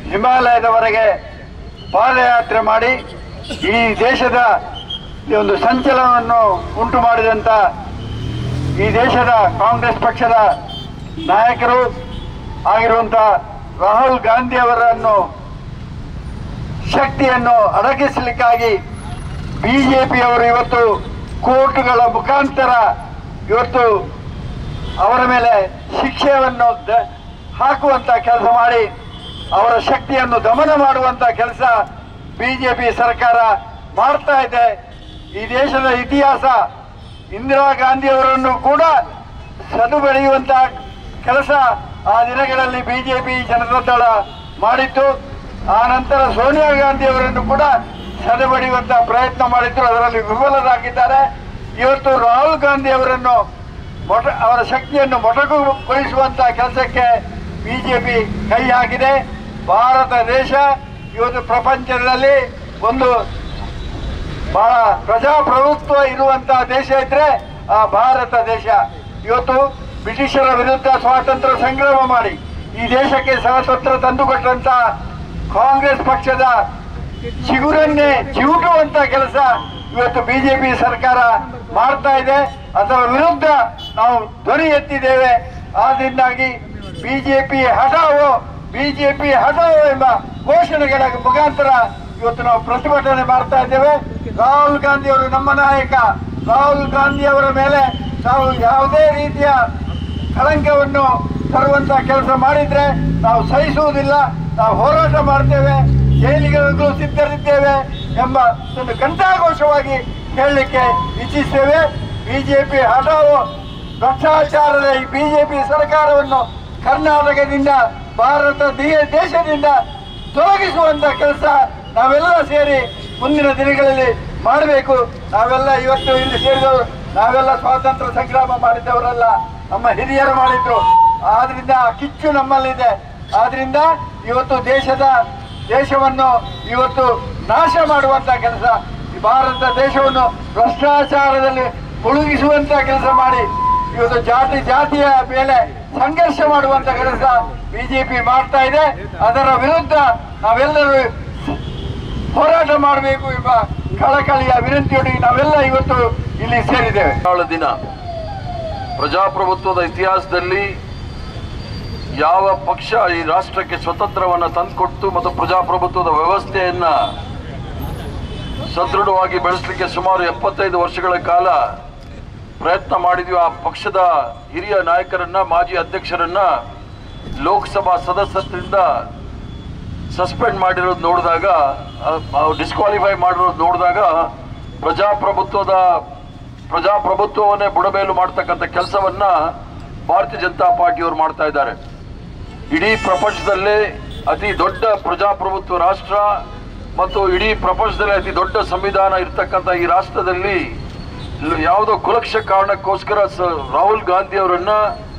ಹಿಮಾಲಯದವರೆಗೆ ಪಾದಯಾತ್ರೆ ಮಾಡಿ ಈ ದೇಶದ ಈ ಒಂದು ಸಂಚಲನವನ್ನು ಉಂಟು ಮಾಡಿದಂಥ ಈ ದೇಶದ ಕಾಂಗ್ರೆಸ್ ಪಕ್ಷದ ನಾಯಕರು ಆಗಿರುವಂಥ ರಾಹುಲ್ ಗಾಂಧಿ ಅವರನ್ನು ಶಕ್ತಿಯನ್ನು ಅಡಗಿಸಲಿಕ್ಕಾಗಿ ಬಿಜೆಪಿಯವರು ಇವತ್ತು ಕೋರ್ಟ್ಗಳ ಮುಖಾಂತರ ಇವತ್ತು ಅವರ ಮೇಲೆ ಶಿಕ್ಷೆಯನ್ನು ದ- ಹಾಕುವಂತ ಕೆಲಸ ಮಾಡಿ ಅವರ ಶಕ್ತಿಯನ್ನು ದಮನ ಮಾಡುವಂತ ಕೆಲಸ ಬಿಜೆಪಿ ಸರ್ಕಾರ ಮಾಡ್ತಾ ಇದೆ ಈ ದೇಶದ ಇತಿಹಾಸ ಇಂದಿರಾ ಗಾಂಧಿ ಅವರನ್ನು ಕೂಡ ಸದು ಬೆಳೆಯುವಂತ ಕೆಲಸ ಆ ದಿನಗಳಲ್ಲಿ ಬಿಜೆಪಿ ಜನತಾ ದಳ ಮಾಡಿತ್ತು ಆ ನಂತರ ಸೋನಿಯಾ ಗಾಂಧಿ ಅವರನ್ನು ಕೂಡ ಸದೆಬಡಿಯುವಂತ ಪ್ರಯತ್ನ ಮಾಡಿದ್ರು ಅದರಲ್ಲಿ ವಿಫಲರಾಗಿದ್ದಾರೆ ಇವತ್ತು ರಾಹುಲ್ ಗಾಂಧಿ ಅವರನ್ನು ಮೊಟ ಅವರ ಶಕ್ತಿಯನ್ನು ಮೊಟಕುಗೊಳಿಸುವಂತ ಕೆಲಸಕ್ಕೆ ಬಿಜೆಪಿ ಕೈ ಹಾಕಿದೆ ಭಾರತ ದೇಶ ಇವತ್ತು ಪ್ರಪಂಚದಲ್ಲಿ ಒಂದು ಬಹಳ ಪ್ರಜಾಪ್ರಭುತ್ವ ಇರುವಂತಹ ದೇಶ ಇದ್ರೆ ಆ ಭಾರತ ದೇಶ ಇವತ್ತು ಬ್ರಿಟಿಷರ ವಿರುದ್ಧ ಸ್ವಾತಂತ್ರ್ಯ ಸಂಗ್ರಾಮ ಮಾಡಿ ಈ ದೇಶಕ್ಕೆ ಸ್ವಾತಂತ್ರ್ಯ ತಂದುಕೊಟ್ಟಂತ ಕಾಂಗ್ರೆಸ್ ಪಕ್ಷದ ಚಿಗುರನ್ನೇ ಚಿವುಟುವಂತ ಕೆಲಸ ಇವತ್ತು ಬಿಜೆಪಿ ಸರ್ಕಾರ ಮಾಡ್ತಾ ಇದೆ ಅದರ ವಿರುದ್ಧ ನಾವು ಧ್ವನಿ ಎತ್ತಿದ್ದೇವೆ ಆದ್ದರಿಂದಾಗಿ ಬಿಜೆಪಿ ಹಠಾವೋ ಬಿಜೆಪಿ ಹಠಾವೋ ಎಂಬ ಘೋಷಣೆಗಳ ಮುಖಾಂತರ ಇವತ್ತು ನಾವು ಪ್ರತಿಭಟನೆ ಮಾಡ್ತಾ ಇದ್ದೇವೆ ರಾಹುಲ್ ಗಾಂಧಿ ಅವರು ನಮ್ಮ ನಾಯಕ ರಾಹುಲ್ ಗಾಂಧಿ ಅವರ ಮೇಲೆ ನಾವು ಯಾವುದೇ ರೀತಿಯ ಕಳಂಕವನ್ನು ತರುವಂತ ಕೆಲಸ ಮಾಡಿದ್ರೆ ನಾವು ಸಹಿಸುವುದಿಲ್ಲ ನಾವು ಹೋರಾಟ ಮಾಡ್ತೇವೆ ಜೈಲಿಗೆ ಹೋಗಲು ಸಿದ್ಧರಿದ್ದೇವೆ ಎಂಬ ಒಂದು ಘಂಟಾಘೋಷವಾಗಿ ಹೇಳಲಿಕ್ಕೆ ಇಚ್ಛಿಸ್ತೇವೆ ಬಿಜೆಪಿ ಹಠಾವು ಭ್ರಷ್ಟಾಚಾರದ ಈ ಬಿಜೆಪಿ ಸರ್ಕಾರವನ್ನು ಕರ್ನಾಟಕದಿಂದ ಭಾರತ ದೇ- ದೇಶದಿಂದ ತೊಲಗಿಸುವಂತ ಕೆಲಸ ನಾವೆಲ್ಲ ಸೇರಿ ಮುಂದಿನ ದಿನಗಳಲ್ಲಿ ಮಾಡಬೇಕು ನಾವೆಲ್ಲ ಇವತ್ತು ಇಲ್ಲಿ ಸೇರಿದವರು ನಾವೆಲ್ಲ ಸ್ವಾತಂತ್ರ್ಯ ಸಂಗ್ರಾಮ ಮಾಡಿದ್ದವರಲ್ಲ ನಮ್ಮ ಹಿರಿಯರು ಮಾಡಿದ್ರು ಆದ್ರಿಂದ ಆ ಕಿಚ್ಚು ನಮ್ಮಲ್ಲಿದೆ ಆದ್ರಿಂದ ಇವತ್ತು ದೇಶದ ದೇಶವನ್ನು ಇವತ್ತು ನಾಶ ಮಾಡುವಂತ ಕೆಲಸ ಈ ಭಾರತ ದೇಶವನ್ನು ಭ್ರಷ್ಟಾಚಾರದಲ್ಲಿ ಮುಳುಗಿಸುವಂತ ಕೆಲಸ ಮಾಡಿ ಇವತ್ತು ಜಾತಿ ಜಾತಿಯ ಮೇಲೆ ಸಂಘರ್ಷ ಮಾಡುವಂತ ಕೆಲಸ ಬಿಜೆಪಿ ಮಾಡ್ತಾ ಇದೆ ಅದರ ವಿರುದ್ಧ ನಾವೆಲ್ಲರೂ ಹೋರಾಟ ಮಾಡಬೇಕು ಎಂಬ ಕಳಕಳಿಯ ವಿನಂತಿಯೊಂದಿಗೆ ನಾವೆಲ್ಲ ಇವತ್ತು ಇಲ್ಲಿ ಸೇರಿದ್ದೇವೆ ನಾಳ ದಿನ ಪ್ರಜಾಪ್ರಭುತ್ವದ ಇತಿಹಾಸದಲ್ಲಿ ಯಾವ ಪಕ್ಷ ಈ ರಾಷ್ಟ್ರಕ್ಕೆ ಸ್ವತಂತ್ರವನ್ನು ತಂದುಕೊಟ್ಟು ಮತ್ತು ಪ್ರಜಾಪ್ರಭುತ್ವದ ವ್ಯವಸ್ಥೆಯನ್ನ ಸದೃಢವಾಗಿ ಬೆಳೆಸಲಿಕ್ಕೆ ಸುಮಾರು ಎಪ್ಪತ್ತೈದು ವರ್ಷಗಳ ಕಾಲ ಪ್ರಯತ್ನ ಮಾಡಿದ್ವಿ ಆ ಪಕ್ಷದ ಹಿರಿಯ ನಾಯಕರನ್ನ ಮಾಜಿ ಅಧ್ಯಕ್ಷರನ್ನ ಲೋಕಸಭಾ ಸದಸ್ಯರಿಂದ ಸಸ್ಪೆಂಡ್ ಮಾಡಿರೋದು ನೋಡಿದಾಗ ಡಿಸ್ಕ್ವಾಲಿಫೈ ಮಾಡಿರೋದು ನೋಡಿದಾಗ ಪ್ರಜಾಪ್ರಭುತ್ವದ ಪ್ರಜಾಪ್ರಭುತ್ವವನ್ನೇ ಬುಡಮೇಲು ಮಾಡ್ತಕ್ಕಂಥ ಕೆಲಸವನ್ನ ಭಾರತೀಯ ಜನತಾ ಪಾರ್ಟಿಯವರು ಮಾಡ್ತಾ ಇದ್ದಾರೆ ಇಡೀ ಪ್ರಪಂಚದಲ್ಲೇ ಅತಿ ದೊಡ್ಡ ಪ್ರಜಾಪ್ರಭುತ್ವ ರಾಷ್ಟ್ರ ಮತ್ತು ಇಡೀ ಪ್ರಪಂಚದಲ್ಲಿ ಅತಿ ದೊಡ್ಡ ಸಂವಿಧಾನ ಇರ್ತಕ್ಕಂಥ ಈ ರಾಷ್ಟ್ರದಲ್ಲಿ ಲ್- ಯಾವುದೋ ಕುಲಕ್ಷ ಕಾರಣಕ್ಕೋಸ್ಕರ ಸ- ರಾಹುಲ್ ಗಾಂಧಿ ಅವರನ್ನ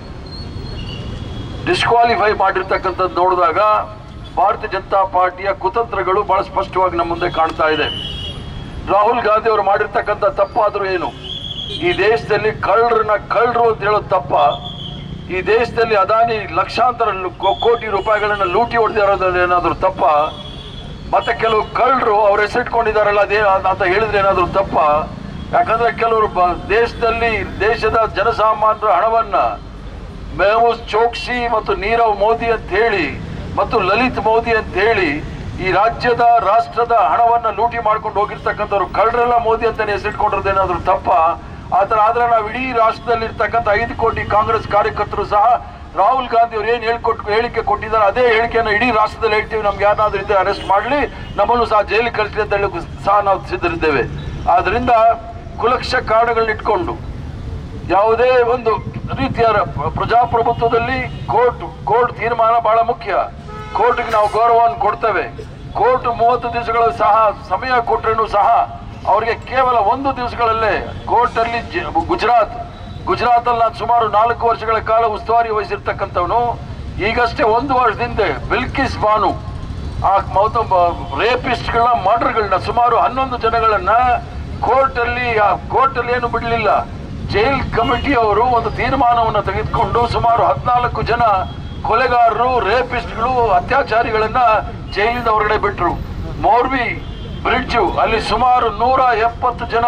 ಡಿಸ್ಕ್ವಾಲಿಫೈ ಮಾಡಿರ್ತಕ್ಕಂಥದ್ದು ನೋಡಿದಾಗ ಭಾರತೀಯ ಜನತಾ ಪಾರ್ಟಿಯ ಕುತಂತ್ರಗಳು ಬಹಳ ಸ್ಪಷ್ಟವಾಗಿ ನಮ್ಮ ಮುಂದೆ ಕಾಣ್ತಾ ಇದೆ ರಾಹುಲ್ ಗಾಂಧಿ ಅವರು ಮಾಡಿರ್ತಕ್ಕಂಥ ತಪ್ಪಾದ್ರೂ ಏನು ಈ ದೇಶದಲ್ಲಿ ಕಳ್ಳರನ್ನ ಕಳ್ಳರು ಅಂತ ಹೇಳೋದು ತಪ್ಪ ಈ ದೇಶದಲ್ಲಿ ಅದಾನಿ ಲಕ್ಷಾಂತರ ಲು- ಕೋ- ಕೋಟಿ ರೂಪಾಯಿಗಳನ್ನ ಲೂಟಿ ಹೊಡೆದಿರೋದು ಏನಾದರೂ ತಪ್ಪ ಮತ್ತೆ ಕೆಲವು ಕಳ್ಳರು ಅವ್ರ ಹೆಸರಿಟ್ಕೊಂಡಿದಾರಲ್ಲ ಅದೇ ಅಂತ ಹೇಳಿದ್ರೆ ಏನಾದರೂ ತಪ್ಪ ಯಾಕಂದ್ರೆ ಕೆಲವರು ಬ- ದೇಶದಲ್ಲಿ ದೇಶದ ಜನಸಾಮಾನ್ಯರ ಹಣವನ್ನ ಮೆಹಮೂದ್ ಚೋಕ್ಸಿ ಮತ್ತು ನೀರವ್ ಮೋದಿ ಅಂತ ಹೇಳಿ ಮತ್ತು ಲಲಿತ್ ಮೋದಿ ಅಂತ ಹೇಳಿ ಈ ರಾಜ್ಯದ ರಾಷ್ಟ್ರದ ಹಣವನ್ನ ಲೂಟಿ ಮಾಡ್ಕೊಂಡು ಹೋಗಿರ್ತಕ್ಕಂಥವ್ರು ಕಳ್ಳರೆಲ್ಲ ಮೋದಿ ಅಂತಾನೆ ಹೆಸರಿಟ್ಕೊಂಡಿರೋದೇನಾದ್ರೂ ತಪ್ಪ ಆತರ ಆದ್ರೆ ನಾವು ಇಡೀ ರಾಷ್ಟ್ರದಲ್ಲಿ ಇರ್ತಕ್ಕಂಥ ಐದು ಕೋಟಿ ಕಾಂಗ್ರೆಸ್ ಕಾರ್ಯಕರ್ತರು ಸಹ ರಾಹುಲ್ ಗಾಂಧಿ ಅವ್ರು ಏನ್ ಹೇಳ್ಕೊಟ್ಟು ಹೇಳಿಕೆ ಕೊಟ್ಟಿದ್ದಾರೆ ಅದೇ ಹೇಳಿಕೆಯನ್ನು ಇಡೀ ರಾಷ್ಟ್ರದಲ್ಲಿ ಹೇಳ್ತೀವಿ ನಮ್ಗೆ ಯಾರಾದ್ರೂ ಇದ್ರೆ ಅರೆಸ್ಟ್ ಮಾಡಲಿ ನಮ್ಮನ್ನು ಸಹ ಜೈಲಿಗೆ ಕಳಿಸ್ಲಿ ಅಂತ ಹೇಳಕ್ಕೂ ಸಹ ನಾವು ಸಿದ್ಧರಿದ್ದೇವೆ ಆದ್ರಿಂದ ಕುಲಕ್ಷ ಕಾರಣಗಳನ್ನ ಇಟ್ಕೊಂಡು ಯಾವುದೇ ಒಂದು ರೀತಿಯ ರ- ಪ್ರಜಾಪ್ರಭುತ್ವದಲ್ಲಿ ಕೋರ್ಟ್ ಕೋರ್ಟ್ ತೀರ್ಮಾನ ಬಹಳ ಮುಖ್ಯ ಕೋರ್ಟ್ಗೆ ನಾವು ಗೌರವವನ್ನು ಕೊಡ್ತೇವೆ ಕೋರ್ಟ್ ಮೂವತ್ತು ದಿವಸಗಳ ಸಹ ಸಮಯ ಕೊಟ್ಟರೂ ಸಹ ಅವರಿಗೆ ಕೇವಲ ಒಂದು ದಿವಸಗಳಲ್ಲೇ ಕೋರ್ಟ್ ಅಲ್ಲಿ ಜ- ಗುಜರಾತ್ ಗುಜರಾತ್ ಅಲ್ಲಿ ನಾನು ಸುಮಾರು ನಾಲ್ಕು ವರ್ಷಗಳ ಕಾಲ ಉಸ್ತುವಾರಿ ವಹಿಸಿರ್ತಕ್ಕಂಥವನು ಈಗಷ್ಟೇ ಒಂದು ವರ್ಷದಿಂದ ಬಿಲ್ಕಿಸ್ ಬಾನು ಆ ಮೌತ ರೇಪಿಸ್ಟ್ಗಳನ್ನ ಮರ್ಡರ್ಗಳನ್ನ ಸುಮಾರು ಹನ್ನೊಂದು ಜನಗಳನ್ನ ಕೋರ್ಟ್ ಅಲ್ಲಿ ಆ ಕೋರ್ಟ್ ಅಲ್ಲಿ ಏನು ಬಿಡಲಿಲ್ಲ ಜೈಲ್ ಕಮಿಟಿ ಅವರು ಒಂದು ತೀರ್ಮಾನವನ್ನು ತೆಗೆದುಕೊಂಡು ಸುಮಾರು ಹದಿನಾಲ್ಕು ಜನ ಕೊಲೆಗಾರರು ರೇಪಿಸ್ಟ್ಗಳು ಅತ್ಯಾಚಾರಿಗಳನ್ನ ಜೈಲಿಂದ ಹೊರಗಡೆ ಬಿಟ್ರು ಮೋರ್ಬಿ ಬ್ರಿಡ್ಜ್ ಅಲ್ಲಿ ಸುಮಾರು ನೂರ ಎಪ್ಪತ್ತು ಜನ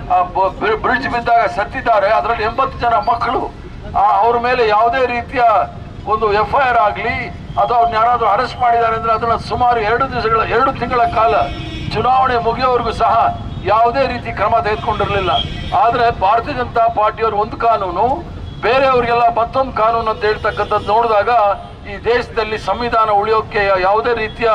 ಬ್ರಿಡ್ಜ್ ಬಿದ್ದಾಗ ಸತ್ತಿದ್ದಾರೆ ಅದರಲ್ಲಿ ಎಂಬತ್ತು ಜನ ಮಕ್ಕಳು ಆ, ಅವ್ರ ಮೇಲೆ ಯಾವುದೇ ರೀತಿಯ ಒಂದು ಎಫ್ ಐ ಆರ್ ಆಗಲಿ ಅಥವಾ ಅವ್ರನ್ನ ಯಾರಾದ್ರೂ ಅರೆಸ್ಟ್ ಮಾಡಿದ್ದಾರೆ ಅಂದ್ರೆ ಅದನ್ನ ಸುಮಾರು ಎರಡು ದಿವಸಗಳ ಎರಡು ತಿಂಗಳ ಕಾಲ ಚುನಾವಣೆ ಮುಗಿಯೋವರೆಗೂ ಸಹ ಯಾವುದೇ ರೀತಿ ಕ್ರಮ ತೆಗೆದುಕೊಂಡಿರಲಿಲ್ಲ ಆದ್ರೆ ಭಾರತೀಯ ಜನತಾ ಪಾರ್ಟಿಯವರು ಒಂದು ಕಾನೂನು ಬೇರೆಯವರಿಗೆಲ್ಲ ಮತ್ತೊಂದು ಕಾನೂನು ಅಂತ ಹೇಳ್ತಕ್ಕಂಥದ್ದು ನೋಡಿದಾಗ ಈ ದೇಶದಲ್ಲಿ ಸಂವಿಧಾನ ಉಳಿಯೋಕೆ ಯಾವುದೇ ರೀತಿಯ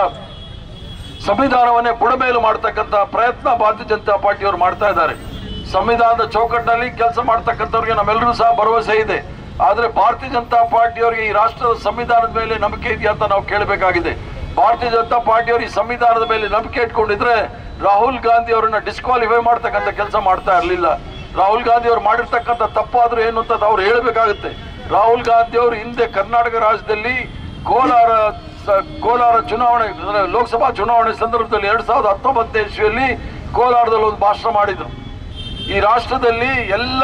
ಸಂವಿಧಾನವನ್ನೇ ಬುಡಮೇಲು ಮಾಡ್ತಕ್ಕಂಥ ಪ್ರಯತ್ನ ಭಾರತೀಯ ಜನತಾ ಪಾರ್ಟಿಯವರು ಮಾಡ್ತಾ ಇದ್ದಾರೆ ಸಂವಿಧಾನದ ಚೌಕಟ್ಟಿನಲ್ಲಿ ಕೆಲಸ ಮಾಡ್ತಕ್ಕಂಥವ್ರಿಗೆ ನಮ್ಮೆಲ್ಲರೂ ಸಹ ಭರವಸೆ ಇದೆ ಆದ್ರೆ ಭಾರತೀಯ ಜನತಾ ಪಾರ್ಟಿಯವರಿಗೆ ಈ ರಾಷ್ಟ್ರದ ಸಂವಿಧಾನದ ಮೇಲೆ ನಂಬಿಕೆ ಇದೆಯಾ ಅಂತ ನಾವು ಕೇಳಬೇಕಾಗಿದೆ ಭಾರತೀಯ ಜನತಾ ಪಾರ್ಟಿಯವರು ಈ ಸಂವಿಧಾನದ ಮೇಲೆ ನಂಬಿಕೆ ಇಟ್ಕೊಂಡಿದ್ರೆ ರಾಹುಲ್ ಗಾಂಧಿ ಅವರನ್ನ ಡಿಸ್ಕ್ವಾಲಿಫೈ ಮಾಡ್ತಕ್ಕಂಥ ಕೆಲಸ ಮಾಡ್ತಾ ಇರಲಿಲ್ಲ ರಾಹುಲ್ ಗಾಂಧಿ ಅವರು ಮಾಡಿರ್ತಕ್ಕಂಥ ತಪ್ಪಾದ್ರೂ ಏನು ಅಂತ ಅವ್ರು ಹೇಳಬೇಕಾಗುತ್ತೆ ರಾಹುಲ್ ಗಾಂಧಿ ಅವರು ಹಿಂದೆ ಕರ್ನಾಟಕ ರಾಜ್ಯದಲ್ಲಿ ಕೋಲಾರ ಸ- ಕೋಲಾರ ಚುನಾವಣೆ ಅಂದ್ರೆ ಲೋಕಸಭಾ ಚುನಾವಣೆ ಸಂದರ್ಭದಲ್ಲಿ ಎರಡ್ ಸಾವಿರದ ಹತ್ತೊಂಬತ್ತನೇ ಇಸ್ವಿಯಲ್ಲಿ ಕೋಲಾರದಲ್ಲಿ ಒಂದು ಭಾಷಣ ಮಾಡಿದ್ರು ಈ ರಾಷ್ಟ್ರದಲ್ಲಿ ಎಲ್ಲ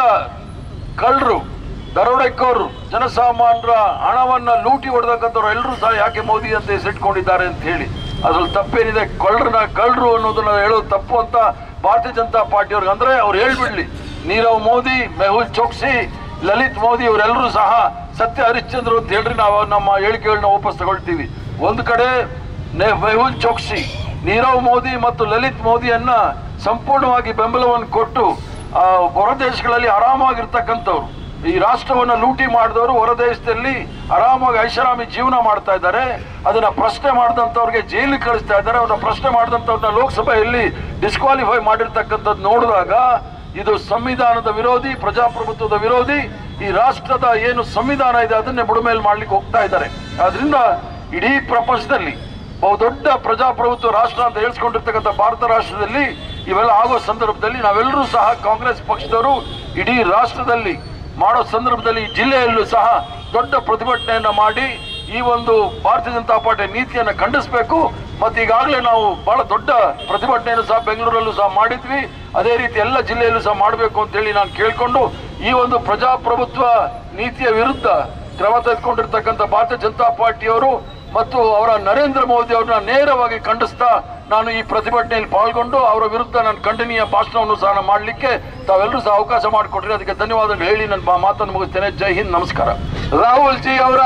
ಕಳ್ಳರು ದರೋಡೆಕೋರರು ಜನಸಾಮಾನ್ಯರ ಹಣವನ್ನ ಲೂಟಿ ಹೊಡೆದಕ್ಕಂಥವ್ರು ಎಲ್ಲರೂ ಸಹ ಯಾಕೆ ಮೋದಿ ಅಂತ ಹೆಸರಿಟ್ಕೊಂಡಿದ್ದಾರೆ ಅಂತ ಹೇಳಿ ಅದ್ರಲ್ಲಿ ತಪ್ಪೇನಿದೆ ಕಳ್ಳರನ್ನ ಕಳ್ಳರು ಅನ್ನೋದನ್ನ ಹೇಳೋದು ತಪ್ಪು ಅಂತ ಭಾರತೀಯ ಜನತಾ ಪಾರ್ಟಿಯವ್ರಿಗೆ ಅಂದ್ರೆ ಅವ್ರು ಹೇಳ್ಬಿಡ್ಲಿ ನೀರವ್ ಮೋದಿ ಮೆಹುಲ್ ಚೋಕ್ಸಿ ಲಲಿತ್ ಮೋದಿ ಇವರೆಲ್ಲರೂ ಸಹ ಸತ್ಯ ಹರಿಶ್ಚಂದ್ರ ಅಂತ ಹೇಳ್ರಿ ನಾವು ನಮ್ಮ ಹೇಳಿಕೆಗಳನ್ನ ವಾಪಸ್ ತಗೊಳ್ತೀವಿ ಒಂದು ಕಡೆ ನೆ- ಮೆಹುಲ್ ಚೋಕ್ಸಿ ನೀರವ್ ಮೋದಿ ಮತ್ತು ಲಲಿತ್ ಮೋದಿಯನ್ನ ಸಂಪೂರ್ಣವಾಗಿ ಬೆಂಬಲವನ್ನು ಕೊಟ್ಟು ಆ, ಹೊರ ದೇಶಗಳಲ್ಲಿ ಆರಾಮಾಗಿರ್ತಕ್ಕಂಥವ್ರು ಈ ರಾಷ್ಟ್ರವನ್ನ ಲೂಟಿ ಮಾಡಿದವರು ಹೊರ ದೇಶದಲ್ಲಿ ಆರಾಮಾಗಿ ಐಷಾರಾಮಿ ಜೀವನ ಮಾಡ್ತಾ ಇದ್ದಾರೆ ಅದನ್ನ ಪ್ರಶ್ನೆ ಮಾಡಿದಂಥವ್ರಿಗೆ ಜೈಲಿಗೆ ಕಳಿಸ್ತಾ ಇದ್ದಾರೆ ಅವ್ರನ್ನ ಪ್ರಶ್ನೆ ಮಾಡಿದಂಥವ್ರನ್ನ ಲೋಕಸಭೆಯಲ್ಲಿ ಡಿಸ್ಕ್ವಾಲಿಫೈ ಮಾಡಿರ್ತಕ್ಕಂಥದ್ದು ನೋಡಿದಾಗ ಇದು ಸಂವಿಧಾನದ ವಿರೋಧಿ ಪ್ರಜಾಪ್ರಭುತ್ವದ ವಿರೋಧಿ ಈ ರಾಷ್ಟ್ರದ ಏನು ಸಂವಿಧಾನ ಇದೆ ಅದನ್ನೇ ಬುಡಮೇಲ್ ಮಾಡ್ಲಿಕ್ಕೆ ಹೋಗ್ತಾ ಇದ್ದಾರೆ ಆದ್ರಿಂದ ಇಡೀ ಪ್ರಪಂಚದಲ್ಲಿ ಬಹುದೊಡ್ಡ ಪ್ರಜಾಪ್ರಭುತ್ವ ರಾಷ್ಟ್ರ ಅಂತ ಹೇಳ್ಸ್ಕೊಂಡಿರ್ತಕ್ಕಂಥ ಭಾರತ ರಾಷ್ಟ್ರದಲ್ಲಿ ಇವೆಲ್ಲ ಆಗೋ ಸಂದರ್ಭದಲ್ಲಿ ನಾವೆಲ್ಲರೂ ಸಹ ಕಾಂಗ್ರೆಸ್ ಪಕ್ಷದವರು ಇಡೀ ರಾಷ್ಟ್ರದಲ್ಲಿ ಮಾಡೋ ಸಂದರ್ಭದಲ್ಲಿ ಈ ಜಿಲ್ಲೆಯಲ್ಲೂ ಸಹ ದೊಡ್ಡ ಪ್ರತಿಭಟನೆಯನ್ನ ಮಾಡಿ ಈ ಒಂದು ಭಾರತೀಯ ಜನತಾ ಪಾರ್ಟಿ ನೀತಿಯನ್ನು ಖಂಡಿಸಬೇಕು ಮತ್ತೆ ಈಗಾಗಲೇ ನಾವು ಬಹಳ ದೊಡ್ಡ ಪ್ರತಿಭಟನೆಯನ್ನು ಸಹ ಬೆಂಗಳೂರಲ್ಲೂ ಸಹ ಮಾಡಿದ್ವಿ ಅದೇ ರೀತಿ ಎಲ್ಲ ಜಿಲ್ಲೆಯಲ್ಲೂ ಸಹ ಮಾಡಬೇಕು ಅಂತೇಳಿ ನಾನು ಕೇಳ್ಕೊಂಡು ಈ ಒಂದು ಪ್ರಜಾಪ್ರಭುತ್ವ ನೀತಿಯ ವಿರುದ್ಧ ಕ್ರಮ ತೆಗೆದುಕೊಂಡಿರ್ತಕ್ಕಂಥ ಭಾರತೀಯ ಜನತಾ ಪಾರ್ಟಿಯವರು ಮತ್ತು ಅವರ ನರೇಂದ್ರ ಮೋದಿ ಅವ್ರನ್ನ ನೇರವಾಗಿ ಖಂಡಿಸ್ತಾ ನಾನು ಈ ಪ್ರತಿಭಟನೆಯಲ್ಲಿ ಪಾಲ್ಗೊಂಡು ಅವರ ವಿರುದ್ಧ ನಾನು ಖಂಡನೀಯ ಭಾಷಣವನ್ನು ಸಹ ನಾನು ಮಾಡಲಿಕ್ಕೆ ತಾವೆಲ್ಲರೂ ಸಹ ಅವಕಾಶ ಮಾಡಿಕೊಟ್ರಿ ಅದಕ್ಕೆ ಧನ್ಯವಾದಗಳು ಹೇಳಿ ನನ್ನ ಮಾ- ಮಾತನ್ನು ಮುಗಿಸ್ತೇನೆ ಜೈ ಹಿಂದ್ ನಮಸ್ಕಾರ ರಾಹುಲ್ ಜಿ ಅವರ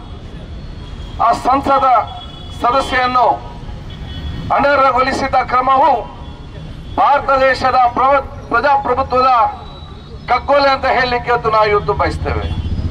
ಆ ಸಂಸದ ಸದಸ್ಯೆಯನ್ನು ಅನರ್ಹಗೊಳಿಸಿದ ಕ್ರಮವು ಭಾರತ ದೇಶದ ಪ್ರವ- ಪ್ರಜಾಪ್ರಭುತ್ವದ ಕಗ್ಗೊಲೆ ಅಂತ ಹೇಳಲಿಕ್ಕೆ ಇವತ್ತು ನಾವು ಇವತ್ತು ಬಯಸ್ತೇವೆ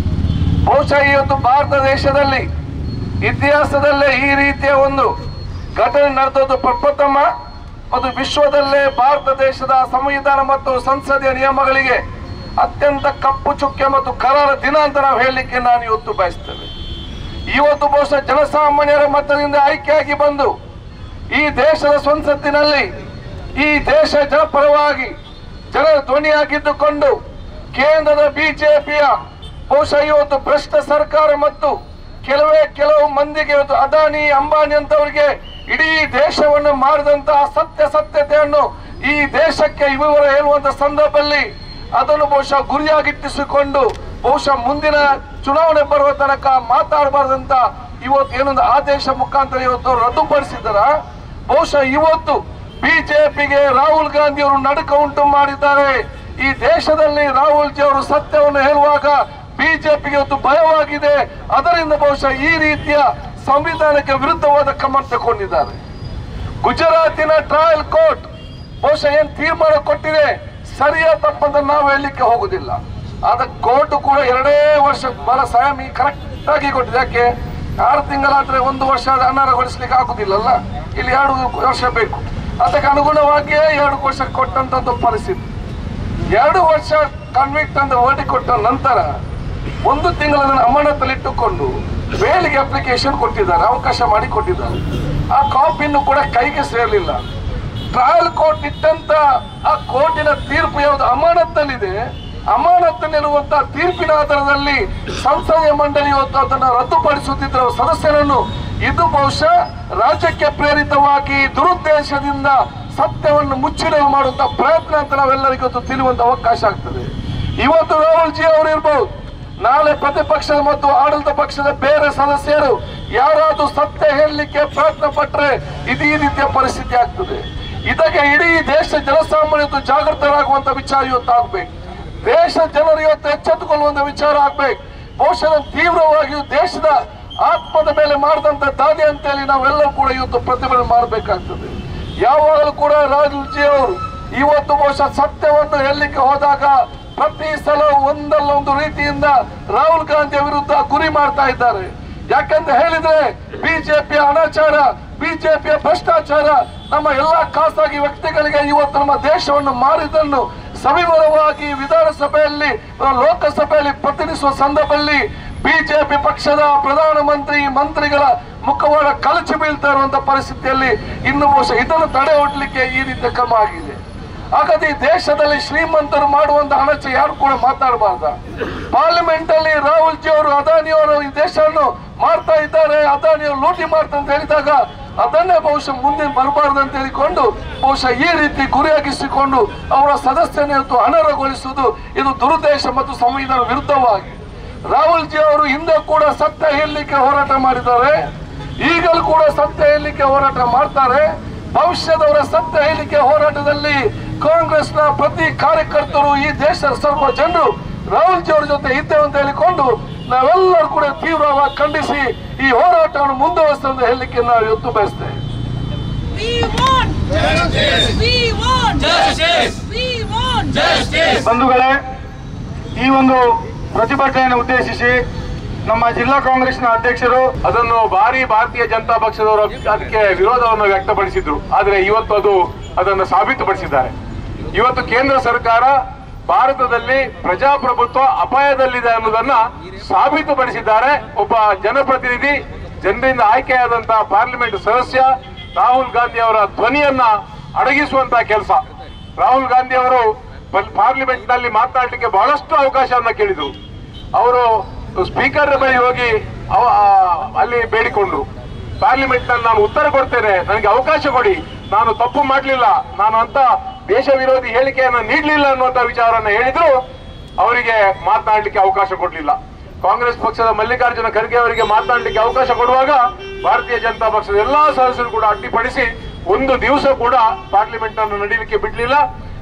ಬಹುಶಃ ಇವತ್ತು ಭಾರತ ದೇಶದಲ್ಲಿ ಇತಿಹಾಸದಲ್ಲೇ ಈ ರೀತಿಯ ಒಂದು ಘಟನೆ ನಡೆದದ್ದು ಪ್ರಪ್ರಥಮ ಮತ್ತು ವಿಶ್ವದಲ್ಲೇ ಭಾರತ ದೇಶದ ಸಂವಿಧಾನ ಮತ್ತು ಸಂಸದೀಯ ನಿಯಮಗಳಿಗೆ ಅತ್ಯಂತ ಕಪ್ಪು ಚುಕ್ಕೆ ಮತ್ತು ಕರಾರ ದಿನ ಅಂತ ನಾವು ಹೇಳಲಿಕ್ಕೆ ನಾನು ಇವತ್ತು ಬಯಸ್ತೇವೆ ಇವತ್ತು ಬಹುಶಃ ಜನಸಾಮಾನ್ಯರ ಮತದಿಂದ ಆಯ್ಕೆಯಾಗಿ ಬಂದು ಈ ದೇಶದ ಸಂಸತ್ತಿನಲ್ಲಿ ಈ ದೇಶ ಜನಪರವಾಗಿ ಜನರ ಧ್ವನಿಯಾಗಿದ್ದುಕೊಂಡು ಕೇಂದ್ರದ ಬಿಜೆಪಿಯ ಬಹುಶಃ ಇವತ್ತು ಭ್ರಷ್ಟ ಸರ್ಕಾರ ಮತ್ತು ಕೆಲವೇ ಕೆಲವು ಮಂದಿಗೆ ಇವತ್ತು ಅದಾನಿ ಅಂಬಾನಿ ಅಂತವರಿಗೆ ಇಡೀ ದೇಶವನ್ನು ಮಾರಿದಂತಹ ಸತ್ಯಾಸತ್ಯತೆಯನ್ನು ಈ ದೇಶಕ್ಕೆ ವಿವರ ಹೇಳುವಂತ ಸಂದರ್ಭದಲ್ಲಿ ಅದನ್ನು ಬಹುಶಃ ಗುರಿಯಾಗಿಟ್ಟಿಸಿಕೊಂಡು ಬಹುಶಃ ಮುಂದಿನ ಚುನಾವಣೆ ಬರುವ ತನಕ ಮಾತಾಡಬಾರ್ದಂತ ಇವತ್ತು ಏನೊಂದು ಆದೇಶ ಮುಖಾಂತರ ಇವತ್ತು ರದ್ದುಪಡಿಸಿದ್ದಾರ ಬಹುಶಃ ಇವತ್ತು ಬಿಜೆಪಿಗೆ ರಾಹುಲ್ ಗಾಂಧಿ ಅವರು ನಡುಕ ಉಂಟು ಮಾಡಿದ್ದಾರೆ ಈ ದೇಶದಲ್ಲಿ ರಾಹುಲ್ ಜಿ ಅವರು ಸತ್ಯವನ್ನು ಹೇಳುವಾಗ ಬಿಜೆಪಿಗೆ ಇವತ್ತು ಭಯವಾಗಿದೆ ಅದರಿಂದ ಬಹುಶಃ ಈ ರೀತಿಯ ಸಂವಿಧಾನಕ್ಕೆ ವಿರುದ್ಧವಾದ ಕ್ರಮ ತಗೊಂಡಿದ್ದಾರೆ ಗುಜರಾತಿನ ಟ್ರಯಲ್ ಕೋರ್ಟ್ ಬಹುಶಃ ಏನ್ ತೀರ್ಮಾನ ಕೊಟ್ಟಿದೆ ಸರಿಯ ತಪ್ಪಂತ ನಾವು ಹೇಳಲಿಕ್ಕೆ ಹೋಗುದಿಲ್ಲ ಆದ ಕೋರ್ಟ್ ಕೂಡ ಎರಡೇ ವರ್ಷ ಬಹಳ ಸಮಯ ಕರೆಕ್ಟ್ ಆಗಿ ಕೊಟ್ಟಿದೆ ಯಾಕೆ ಆರು ತಿಂಗಳಾದ್ರೆ ಒಂದು ವರ್ಷ ಅನರ್ಹಗೊಳಿಸ್ಲಿಕ್ಕೆ ಆಗುದಿಲ್ಲಲ್ಲ ಇಲ್ಲಿ ಎರಡು ವರ್ಷ ಬೇಕು ಅದಕ್ಕೆ ಅನುಗುಣವಾಗಿಯೇ ಎರಡು ವರ್ಷ ಕೊಟ್ಟಂತದ್ದು ಪರಿಸ್ಥಿತಿ ಎರಡು ವರ್ಷ ಕನ್ವಿಕ್ಟ್ ಅಂತ ಓಟಿ ಕೊಟ್ಟ ನಂತರ ಒಂದು ತಿಂಗಳ ಅಮಾನತಲ್ಲಿಟ್ಟುಕೊಂಡು ಬೇಲಿಗೆ ಅಪ್ಲಿಕೇಶನ್ ಕೊಟ್ಟಿದ್ದಾರೆ ಅವಕಾಶ ಮಾಡಿ ಕೊಟ್ಟಿದ್ದಾರೆ ಆ ಕಾಪಿಯನ್ನು ಕೂಡ ಕೈಗೆ ಸೇರಲಿಲ್ಲ ಟ್ರಯಲ್ ಕೋರ್ಟ್ ಇಟ್ಟಂತ ಆ ಕೋರ್ಟಿನ ತೀರ್ಪು ಯಾವುದು ಅಮಾನತ್ತಲ್ಲಿದೆ ಅಮಾನತ್ತಲ್ಲಿರುವಂತ ತೀರ್ಪಿನ ಆಧಾರದಲ್ಲಿ ಸಂಸದೀಯ ಮಂಡಳಿ ಇವತ್ತು ಅದನ್ನು ರದ್ದುಪಡಿಸುತ್ತಿದ್ದ ಸದಸ್ಯರನ್ನು ಇದು ಬಹುಶಃ ರಾಜ್ಯಕ್ಕೆ ಪ್ರೇರಿತವಾಗಿ ದುರುದ್ದೇಶದಿಂದ ಸತ್ಯವನ್ನು ಮುಚ್ಚಿಡಲು ಮಾಡುವಂತ ಪ್ರಯತ್ನ ಅಂತ ನಾವೆಲ್ಲರಿಗೂ ಇವತ್ತು ತಿಳಿಯುವಂತ ಅವಕಾಶ ಆಗ್ತದೆ ಇವತ್ತು ರಾಹುಲ್ ಜಿ ಅವರು ಇರ್ಬೋದು ನಾಳೆ ಪ್ರತಿಪಕ್ಷದ ಮತ್ತು ಆಡಳಿತ ಪಕ್ಷದ ಬೇರೆ ಸದಸ್ಯರು ಯಾರಾದ್ರೂ ಸತ್ಯ ಹೇಳಲಿಕ್ಕೆ ಪ್ರಯತ್ನ ಪಟ್ಟರೆ ಇದೇ ರೀತಿಯ ಪರಿಸ್ಥಿತಿ ಆಗ್ತದೆ ಇದಕ್ಕೆ ಇಡೀ ದೇಶ ಜನಸಾಮಾನ್ಯರು ಜಾಗೃತರಾಗುವಂತ ವಿಚಾರ ಇವತ್ತು ಆಗ್ಬೇಕು ದೇಶ ಜನರು ಇವತ್ತು ಎಚ್ಚೆತ್ತುಕೊಳ್ಳುವಂತ ವಿಚಾರ ಆಗ್ಬೇಕು ಬಹುಶಃ ತೀವ್ರವಾಗಿಯೂ ದೇಶದ ಆತ್ಮದ ಮೇಲೆ ಮಾಡಿದಂತ ದಾಳಿ ಅಂತೇಳಿ ನಾವೆಲ್ಲರೂ ಕೂಡ ಇವತ್ತು ಪ್ರತಿಭಟನೆ ಮಾಡಬೇಕಾಗ್ತದೆ ಯಾವಾಗಲೂ ಕೂಡ ರಾಜುಜಿ ಅವರು ಇವತ್ತು ಬಹುಶಃ ಸತ್ಯವನ್ನು ಹೇಳಲಿಕ್ಕೆ ಹೋದಾಗ ಪ್ರತಿ ಸಲ ಒಂದಲ್ಲ ಒಂದು ರೀತಿಯಿಂದ ರಾಹುಲ್ ಗಾಂಧಿ ವಿರುದ್ಧ ಗುರಿ ಮಾಡ್ತಾ ಇದ್ದಾರೆ ಯಾಕಂತ ಹೇಳಿದ್ರೆ ಬಿಜೆಪಿಯ ಅನಾಚಾರ ಬಿಜೆಪಿಯ ಭ್ರಷ್ಟಾಚಾರ ನಮ್ಮ ಎಲ್ಲಾ ಖಾಸಗಿ ವ್ಯಕ್ತಿಗಳಿಗೆ ಇವತ್ತು ನಮ್ಮ ದೇಶವನ್ನು ಮಾರಿದನ್ನು ಸವಿವರವಾಗಿ ವಿಧಾನಸಭೆಯಲ್ಲಿ ಆ, ಲೋಕಸಭೆಯಲ್ಲಿ ಪ್ರತಿನಿಧಿಸುವ ಸಂದರ್ಭದಲ್ಲಿ ಬಿಜೆಪಿ ಪಕ್ಷದ ಪ್ರಧಾನಮಂತ್ರಿ ಮಂತ್ರಿಗಳ ಮುಖವಾಡ ಕಳಚಿ ಬೀಳ್ತಾ ಇರುವಂತ ಪರಿಸ್ಥಿತಿಯಲ್ಲಿ ಇನ್ನು ಬಹುಶಃ ಇದನ್ನು ತಡೆ ಒಡ್ಲಿಕ್ಕೆ ಈ ರೀತಿಯ ಕ್ರಮ ಆಗಿದೆ ಹಾಗಾದ್ರೆ ಈ ದೇಶದಲ್ಲಿ ಶ್ರೀಮಂತರು ಮಾಡುವಂತ ಹಣಚ ಯಾರು ಕೂಡ ಮಾತಾಡಬಾರ್ದ ಪಾರ್ಲಿಮೆಂಟ್ ಅಲ್ಲಿ ರಾಹುಲ್ ಜಿ ಅವರು ಅದಾನಿ ಅವರು ಈ ದೇಶವನ್ನು ಮಾಡ್ತಾ ಇದ್ದಾರೆ ಅದಾನಿ ಅವರು ಲೂಟಿ ಮಾಡ್ತಾ ಅಂತ ಹೇಳಿದಾಗ ಅದನ್ನೇ ಬಹುಶಃ ಮುಂದೆ ಬರಬಾರ್ದು ಅಂತ ಹೇಳಿಕೊಂಡು ಬಹುಶಃ ಈ ರೀತಿ ಗುರಿಯಾಗಿಸಿಕೊಂಡು ಅವರ ಸದಸ್ಯನ ಇವತ್ತು ಅನರ್ಹಗೊಳಿಸುವುದು ಇದು ದುರುದ್ದೇಶ ಮತ್ತು ಸಂವಿಧಾನ ವಿರುದ್ಧವಾಗಿ ರಾಹುಲ್ ಜಿ ಅವರು ಹಿಂದೆ ಕೂಡ ಸತ್ಯ ಹೇಳಲಿಕ್ಕೆ ಹೋರಾಟ ಮಾಡಿದ್ದಾರೆ ಈಗಲೂ ಕೂಡ ಸತ್ಯ ಹೇಳಲಿಕ್ಕೆ ಹೋರಾಟ ಮಾಡ್ತಾರೆ ಭವಿಷ್ಯದವರ ಸತ್ಯ ಹೇಳಿಕೆ ಹೋರಾಟದಲ್ಲಿ ಕಾಂಗ್ರೆಸ್ನ ಪ್ರತಿ ಕಾರ್ಯಕರ್ತರು ಈ ದೇಶದ ಸರ್ವ ಜನರು ರಾಹುಲ್ ಜಿ ಅವರ ಜೊತೆ ಇದ್ದೇವೆ ಅಂತ ಹೇಳಿಕೊಂಡು ನಾವೆಲ್ಲರೂ ಕೂಡ ತೀವ್ರವಾಗಿ ಖಂಡಿಸಿ ಈ ಹೋರಾಟವನ್ನು ಮುಂದುವರಿಸ್ತೇವೆ ಅಂತ ಹೇಳಲಿಕ್ಕೆ ನಾವು ಇವತ್ತು ಬಯಸ್ತೇವೆ We want justice. We want justice. We want justice. ಬಂಧುಗಳೇ ಈ ಒಂದು ಪ್ರತಿಭಟನೆಯನ್ನು ಉದ್ದೇಶಿಸಿ ನಮ್ಮ ಜಿಲ್ಲಾ ಕಾಂಗ್ರೆಸ್ನ ಅಧ್ಯಕ್ಷರು ಅದನ್ನು ಭಾರಿ ಭಾರತೀಯ ಜನತಾ ಪಕ್ಷದವರು ಅದಕ್ಕೆ ವಿರೋಧವನ್ನು ವ್ಯಕ್ತಪಡಿಸಿದ್ರು ಆದರೆ ಇವತ್ತು ಅದು ಅದನ್ನು ಸಾಬೀತುಪಡಿಸಿದ್ದಾರೆ ಇವತ್ತು ಕೇಂದ್ರ ಸರ್ಕಾರ ಭಾರತದಲ್ಲಿ ಪ್ರಜಾಪ್ರಭುತ್ವ ಅಪಾಯದಲ್ಲಿದೆ ಅನ್ನೋದನ್ನ ಸಾಬೀತುಪಡಿಸಿದ್ದಾರೆ ಒಬ್ಬ ಜನಪ್ರತಿನಿಧಿ ಜನರಿಂದ ಆಯ್ಕೆಯಾದಂತಹ ಪಾರ್ಲಿಮೆಂಟ್ ಸದಸ್ಯ ರಾಹುಲ್ ಗಾಂಧಿ ಅವರ ಧ್ವನಿಯನ್ನ ಅಡಗಿಸುವಂತ ಕೆಲಸ ರಾಹುಲ್ ಗಾಂಧಿ ಅವರು ಪಾರ್ಲಿಮೆಂಟ್ ನಲ್ಲಿ ಮಾತನಾಡಲಿಕ್ಕೆ ಬಹಳಷ್ಟು ಅವಕಾಶವನ್ನ ಕೇಳಿದ್ರು ಅವರು ಸ್ಪೀಕರ್ ಬಳಿ ಹೋಗಿ ಅವ- ಆ, ಅಲ್ಲಿ ಬೇಡಿಕೊಂಡ್ರು ಪಾರ್ಲಿಮೆಂಟ್ ನಲ್ಲಿ ನಾನು ಉತ್ತರ ಕೊಡ್ತೇನೆ ನನಗೆ ಅವಕಾಶ ಕೊಡಿ ನಾನು ತಪ್ಪು ಮಾಡಲಿಲ್ಲ ನಾನು ಅಂತ ದೇಶ ವಿರೋಧಿ ಹೇಳಿಕೆಯನ್ನು ನೀಡಲಿಲ್ಲ ಅನ್ನುವಂತ ವಿಚಾರವನ್ನ ಹೇಳಿದ್ರು ಅವರಿಗೆ ಮಾತನಾಡಲಿಕ್ಕೆ ಅವಕಾಶ ಕೊಡಲಿಲ್ಲ ಕಾಂಗ್ರೆಸ್ ಪಕ್ಷದ ಮಲ್ಲಿಕಾರ್ಜುನ ಖರ್ಗೆ ಅವರಿಗೆ ಮಾತನಾಡಲಿಕ್ಕೆ ಅವಕಾಶ ಕೊಡುವಾಗ ಭಾರತೀಯ ಜನತಾ ಪಕ್ಷದ ಎಲ್ಲಾ ಸದಸ್ಯರು ಕೂಡ ಅಡ್ಡಿಪಡಿಸಿ ಒಂದು ದಿವಸ ಕೂಡ ಪಾರ್ಲಿಮೆಂಟ್ ಅನ್ನು ನಡೀಲಿಕ್ಕೆ ಬಿಡ್ಲಿಲ್ಲ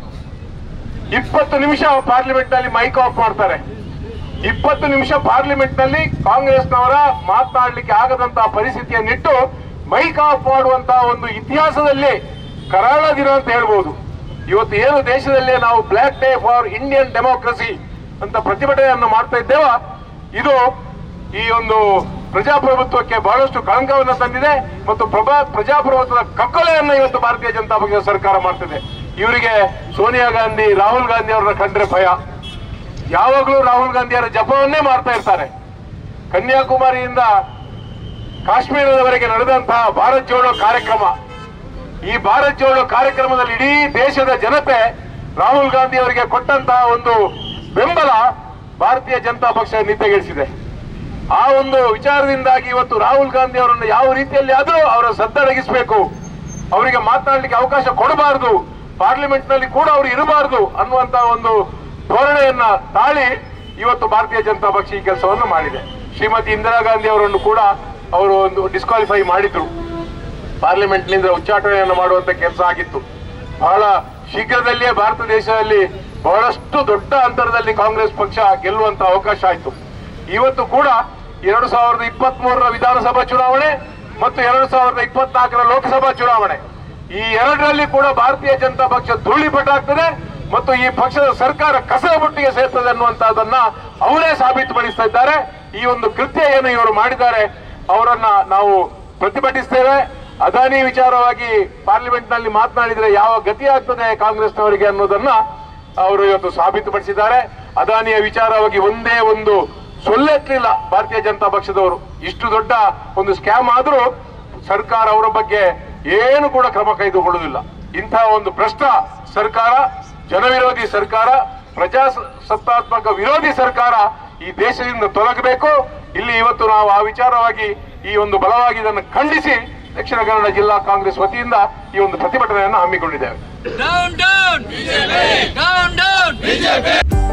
ಇಪ್ಪತ್ತು ನಿಮಿಷ ಪಾರ್ಲಿಮೆಂಟ್ ನಲ್ಲಿ ಮೈಕ್ ಆಫ್ ಮಾಡ್ತಾರೆ ಇಪ್ಪತ್ತು ನಿಮಿಷ ಪಾರ್ಲಿಮೆಂಟ್ ನಲ್ಲಿ ಕಾಂಗ್ರೆಸ್ನವರ ಮಾತನಾಡಲಿಕ್ಕೆ ಆಗದಂತಹ ಪರಿಸ್ಥಿತಿಯನ್ನಿಟ್ಟು ಮೈಕ್ ಆಫ್ ಮಾಡುವಂತಹ ಒಂದು ಇತಿಹಾಸದಲ್ಲಿ ಕರಾಳ ದಿನ ಅಂತ ಹೇಳ್ಬೋದು ಇವತ್ತು ಏನು ದೇಶದಲ್ಲಿ ನಾವು black day for Indian democracy ಅಂತ ಪ್ರತಿಭಟನೆಯನ್ನು ಮಾಡ್ತಾ ಇದ್ದೇವ ಇದು ಈ ಒಂದು ಪ್ರಜಾಪ್ರಭುತ್ವಕ್ಕೆ ಬಹಳಷ್ಟು ಕಳಂಕವನ್ನು ತಂದಿದೆ ಮತ್ತು ಪ್ರಭಾ ಪ್ರಜಾಪ್ರಭುತ್ವದ ಕಕ್ಕಲೆಯನ್ನು ಇವತ್ತು ಭಾರತೀಯ ಜನತಾ ಪಕ್ಷದ ಸರ್ಕಾರ ಮಾಡ್ತಿದೆ ಇವರಿಗೆ ಸೋನಿಯಾ ಗಾಂಧಿ ರಾಹುಲ್ ಗಾಂಧಿ ಅವರನ್ನ ಕಂಡ್ರೆ ಭಯ ಯಾವಾಗಲೂ ರಾಹುಲ್ ಗಾಂಧಿಯವರ ಜಪವನ್ನೇ ಮಾಡ್ತಾ ಇರ್ತಾರೆ ಕನ್ಯಾಕುಮಾರಿಯಿಂದ ಕಾಶ್ಮೀರದವರೆಗೆ ನಡೆದಂತಹ ಭಾರತ್ ಜೋಡೋ ಕಾರ್ಯಕ್ರಮ ಈ ಭಾರತ್ ಜೋಡೋ ಕಾರ್ಯಕ್ರಮದಲ್ಲಿ ಇಡೀ ದೇಶದ ಜನತೆ ರಾಹುಲ್ ಗಾಂಧಿ ಅವರಿಗೆ ಕೊಟ್ಟಂತಹ ಒಂದು ಬೆಂಬಲ ಭಾರತೀಯ ಜನತಾ ಪಕ್ಷ ನಿದ್ದೆಗೆಳಿಸಿದೆ ಆ ಒಂದು ವಿಚಾರದಿಂದಾಗಿ ಇವತ್ತು ರಾಹುಲ್ ಗಾಂಧಿ ಅವರನ್ನು ಯಾವ ರೀತಿಯಲ್ಲಿ ಆದರೂ ಅವರ ಸದ್ದಡಗಿಸಬೇಕು ಅವರಿಗೆ ಮಾತನಾಡಲಿಕ್ಕೆ ಅವಕಾಶ ಕೊಡಬಾರದು ಪಾರ್ಲಿಮೆಂಟ್ ನಲ್ಲಿ ಕೂಡ ಅವರು ಇರಬಾರದು ಅನ್ನುವಂತ ಒಂದು ಧೋರಣೆಯನ್ನ ತಾಳಿ ಇವತ್ತು ಭಾರತೀಯ ಜನತಾ ಪಕ್ಷ ಈ ಕೆಲಸವನ್ನು ಮಾಡಿದೆ ಶ್ರೀಮತಿ ಇಂದಿರಾ ಗಾಂಧಿ ಅವರನ್ನು ಕೂಡ ಅವರು ಒಂದು ಡಿಸ್ಕ್ವಾಲಿಫೈ ಮಾಡಿದ್ರು ಪಾರ್ಲಿಮೆಂಟ್ ನಿಂದ ಉಚ್ಚಾಟನೆಯನ್ನು ಮಾಡುವಂತ ಕೆಲಸ ಆಗಿತ್ತು ಬಹಳ ಶೀಘ್ರದಲ್ಲಿಯೇ ಭಾರತ ದೇಶದಲ್ಲಿ ಬಹಳಷ್ಟು ದೊಡ್ಡ ಅಂತರದಲ್ಲಿ ಕಾಂಗ್ರೆಸ್ ಪಕ್ಷ ಗೆಲ್ಲುವಂತ ಅವಕಾಶ ಆಯಿತು ಇವತ್ತು ಕೂಡ ಎರಡು ಸಾವಿರದ ಇಪ್ಪತ್ತ್ ಮೂರರ ವಿಧಾನಸಭಾ ಚುನಾವಣೆ ಮತ್ತು ಎರಡು ಸಾವಿರದ ಇಪ್ಪತ್ನಾಲ್ಕರ ಲೋಕಸಭಾ ಚುನಾವಣೆ ಈ ಎರಡರಲ್ಲಿ ಕೂಡ ಭಾರತೀಯ ಜನತಾ ಪಕ್ಷ ಧೂಳಿಪಟ್ಟಾಗ್ತದೆ ಮತ್ತು ಈ ಪಕ್ಷದ ಸರ್ಕಾರ ಕಸದ ಬುಟ್ಟಿಗೆ ಸೇರ್ತದೆ ಅನ್ನುವಂತಹದನ್ನ ಅವರೇ ಸಾಬೀತುಪಡಿಸ್ತಾ ಇದ್ದಾರೆ ಈ ಒಂದು ಕೃತ್ಯ ಏನು ಇವರು ಮಾಡಿದ್ದಾರೆ ಅವರನ್ನ ನಾವು ಪ್ರತಿಭಟಿಸ್ತೇವೆ ಅದಾನಿ ವಿಚಾರವಾಗಿ ಪಾರ್ಲಿಮೆಂಟ್ ನಲ್ಲಿ ಮಾತನಾಡಿದ್ರೆ ಯಾವ ಗತಿ ಆಗ್ತದೆ ಕಾಂಗ್ರೆಸ್ನವರಿಗೆ ಅನ್ನೋದನ್ನ ಅವರು ಇವತ್ತು ಸಾಬೀತುಪಡಿಸಿದ್ದಾರೆ ಅದಾನಿಯ ವಿಚಾರವಾಗಿ ಒಂದೇ ಒಂದು ಸೊಲ್ಲೆತ್ತಲಿಲ್ಲ ಭಾರತೀಯ ಜನತಾ ಪಕ್ಷದವರು ಇಷ್ಟು ದೊಡ್ಡ ಒಂದು ಸ್ಕ್ಯಾಮ್ ಆದ್ರೂ ಸರ್ಕಾರ ಅವರ ಬಗ್ಗೆ ಏನು ಕೂಡ ಕ್ರಮ ಕೈಗೊಳ್ಳುವುದಿಲ್ಲ ಇಂತಹ ಒಂದು ಭ್ರಷ್ಟ ಸರ್ಕಾರ ಜನವಿರೋಧಿ ಸರ್ಕಾರ ಪ್ರಜಾಸತ್ತಾತ್ಮಕ ವಿರೋಧಿ ಸರ್ಕಾರ ಈ ದೇಶದಿಂದ ತೊಲಗಬೇಕು ಇಲ್ಲಿ ಇವತ್ತು ನಾವು ಆ ವಿಚಾರವಾಗಿ ಈ ಒಂದು ಬಲವಾಗಿ ಇದನ್ನು ಖಂಡಿಸಿ ದಕ್ಷಿಣ ಕನ್ನಡ ಜಿಲ್ಲಾ ಕಾಂಗ್ರೆಸ್ ವತಿಯಿಂದ ಈ ಒಂದು ಪ್ರತಿಭಟನೆಯನ್ನು ಹಮ್ಮಿಕೊಂಡಿದ್ದೇವೆ Down, down. BJP. Down, down. BJP.